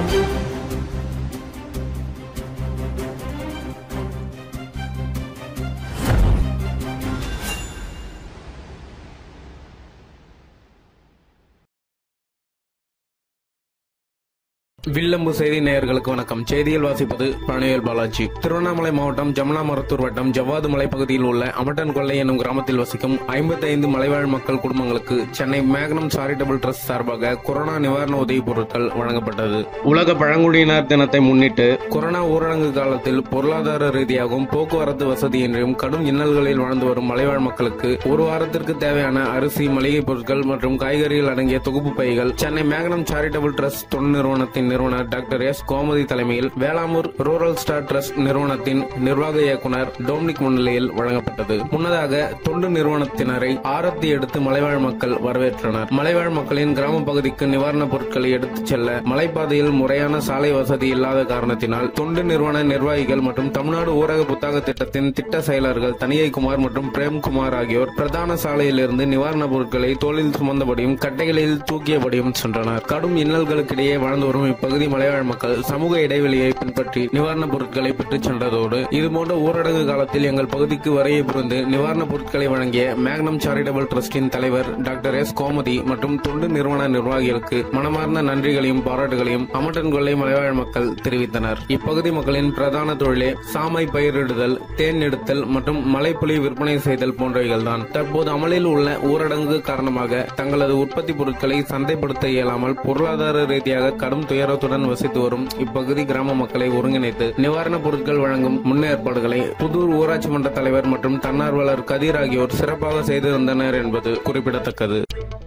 வில்லம்பு செய்தி நேயர்களுக்கு வணக்கம் செய்தியில் வாசிப்பது பழனிவேல் பாலாஜி திருவண்ணாமலை மாவட்டம் ஜமுனா மருத்தூர் வட்டம் ஜவ்வாது மலை பகுதியில் உள்ள அமட்டன் கொள்ளை என்னும் கிராமத்தில் வசிக்கும் 55 மலைவாழ் மக்கள் குடும்பங்களுக்கு சென்னை மேக்னம் சாரிட்டபிள் ட்ரஸ்ட் சார்பாக கொரோனா நிவாரண உதவி பொருட்கள் வழங்கப்பட்டது உலக பழங்குடியினர் தினத்தை முன்னிட்டு கொரோனா ஊரடங்கு காலத்தில் பொருளாதார ரீதியாகவும் போக்குவரத்து வசதியின்றியும் கடும் இன்னல்களில் வாழ்ந்து வரும் மலைவாழ் மக்களுக்கு ஒரு வாரத்திற்கு தேவையான அரிசி மளிகை பொருட்கள் மற்றும் காய்கறிகள் அடங்கிய தொகுப்பு பைகள் சென்னை மேக்னம் சாரிட்டபிள் ட்ரஸ்ட் தொண்டு நிறுவனத்தின் நிறுவனர் டாக்டர் எஸ் கோமதி தலைமையில் வேளாமூர் ரூரல் ஸ்டார் ட்ரஸ்ட் நிறுவனத்தின் நிர்வாக இயக்குனர் டோம்னிக் முன்னிலையில் வழங்கப்பட்டது முன்னதாக தொண்டு நிறுவனத்தினரை ஆரத்தி எடுத்து மலைவாழ் மக்கள் வரவேற்றனர் மலைவாழ் மக்களின் கிராம பகுதிக்கு நிவாரணப் பொருட்களை எடுத்துச் செல்ல மலைப்பாதையில் முறையான சாலை வசதி இல்லாத காரணத்தினால் தொண்டு நிறுவன நிர்வாகிகள் மற்றும் தமிழ்நாடு ஊரக புத்தக திட்டத்தின் திட்ட செயலர்கள் தனியை குமார் மற்றும் பிரேம்குமார் ஆகியோர் பிரதான சாலையிலிருந்து நிவாரணப் பொருட்களை தோளில் சுமந்தபடியும் கட்டைகளில் தூக்கியபடியும் சென்றனர் கடும் இன்னல்களுக்கிடையே வாழ்ந்து வரும் இப்பகுதி மலைவாழ் மக்கள் சமூக இடைவெளியை பின்பற்றி நிவாரணப் பொருட்களை பெற்றுச் சென்றதோடு இதுபோன்ற ஊரடங்கு காலத்தில் எங்கள் பகுதிக்கு வருகை புரிந்து நிவாரணப் பொருட்களை வழங்கிய மேக்னம் சாரிட்டபிள் ட்ரஸ்டின் தலைவர் டாக்டர் எஸ் கோமதி மற்றும் தொண்டு நிறுவன நிர்வாகிகளுக்கு மனமார்ந்த நன்றிகளையும் பாராட்டுகளையும் அமட்டன் கொள்ளை மலைவாழ் மக்கள் தெரிவித்தனர் இப்பகுதி மக்களின் பிரதான தொழிலே சாமை பயிரிடுதல் தேன் எடுத்தல் மற்றும் மலைப்புலி விற்பனை செய்தல் போன்றவைகள்தான் தற்போது அமலில் உள்ள ஊரடங்கு காரணமாக தங்களது உற்பத்தி பொருட்களை சந்தைப்படுத்த இயலாமல் பொருளாதார ரீதியாக கடும் துயரத்துடன் வசித்து வரும் இப்பகுதி கிராம மக்களை ஒருங்கிணைத்து நிவாரணப் பொருட்கள் வழங்கும் முன்னேற்பாடுகளை புதூர் ஊராட்சி மன்ற தலைவர் மற்றும் தன்னார்வலர் கதிர் ஆகியோர் சிறப்பாக செய்திருந்தனர் என்பது குறிப்பிடத்தக்கது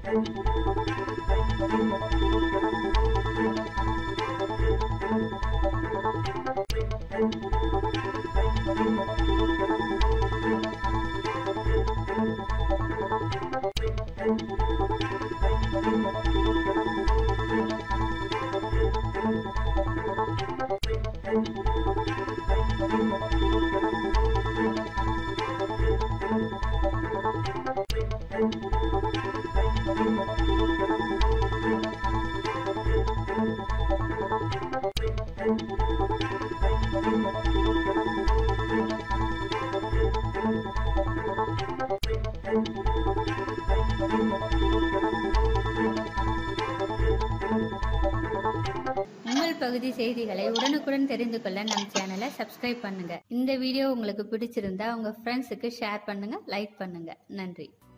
உங்கள் பகுதி செய்திகளை உடனுக்குடன் தெரிந்து கொள்ள நம் சேனலை சப்ஸ்கிரைப் பண்ணுங்க இந்த வீடியோ உங்களுக்கு பிடிச்சிருந்தா உங்க ஃப்ரெண்ட்ஸுக்கு ஷேர் பண்ணுங்க லைக் பண்ணுங்க நன்றி